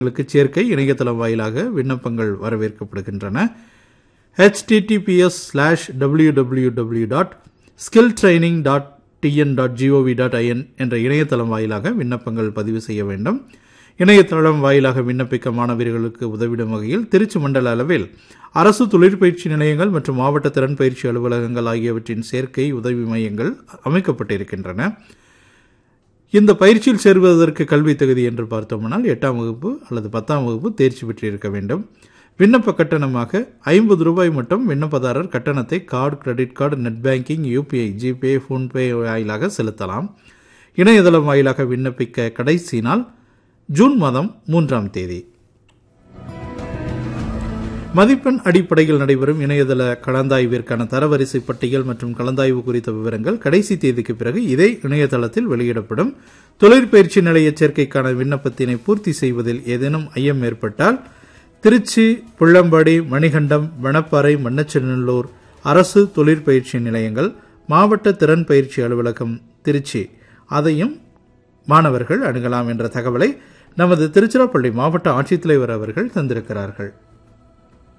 ங்களுக்கு சேர்க்கை இணையதளம் வாயிலாக விண்ணப்பங்கள் வரவேற்கப்படுகின்றன https slash W W W dot skill training dot TN dot GOV dot IN என்ற இணையதளம் வாயிலாக விண்ணப்பங்கள் பதிவு செய்ய வேண்டும் இணையதளம் வாயிலாக விண்ணப்பிக்க மாணவர்களுக்கு உதவிடும் வகையில் திருச்சி மண்டல அளவில் அரசு தொழிற்பயிற்சி நிலையங்கள் மற்றும் மாவட்ட திறன் பயிற்சி அலுவலகங்கள் ஆகியவற்றின் சேர்க்கை உதவி மையங்கள் அமைக்கப்பட்டிருக்கின்றன இந்த பயிற்சியில் சேருவதற்கு கல்வி தகுதி என்று பார்த்தோம்னால் எட்டாம் வகுப்பு அல்லது பத்தாம் வகுப்பு தேர்ச்சி பெற்றிருக்க வேண்டும் விண்ணப்ப கட்டணமாக ஐம்பது ரூபாய் மட்டும் விண்ணப்பதாரர் கட்டணத்தை card credit card net banking UPI GPay PhonePe வாயிலாக செலுத்தலாம் இணையதளம் வாயிலாக விண்ணப்பிக்க கடைசி நாள் ஜூன் மாதம் மூன்றாம் தேதி மதிப்பெண் அடிப்படையில் நடைபெறும் இணையதள கலந்தாய்விற்கான தரவரிசை பட்டியல் மற்றும் கலந்தாய்வு குறித்த விவரங்கள் கடைசி தேதிக்கு பிறகு இதே இணையதளத்தில் வெளியிடப்படும் தொழிற்பயிற்சி நிலைய சேர்க்கைக்கான விண்ணப்பத்தினை பூர்த்தி செய்வதில் ஏதேனும் ஐயம் ஏற்பட்டால் திருச்சி புள்ளம்பாடி மணிகண்டம் வனப்பாறை மண்ணச்சநல்லூர் அரசு தொழிற்பயிற்சி நிலையங்கள் மாவட்ட திறன் பயிற்சி அலுவலகம் திருச்சி அதையும் மாணவர்கள் அணுகலாம் என்ற தகவலை நமது திருச்சிராப்பள்ளி மாவட்ட ஆட்சித்தலைவர் அவர்கள் தந்திருக்கிறார்கள்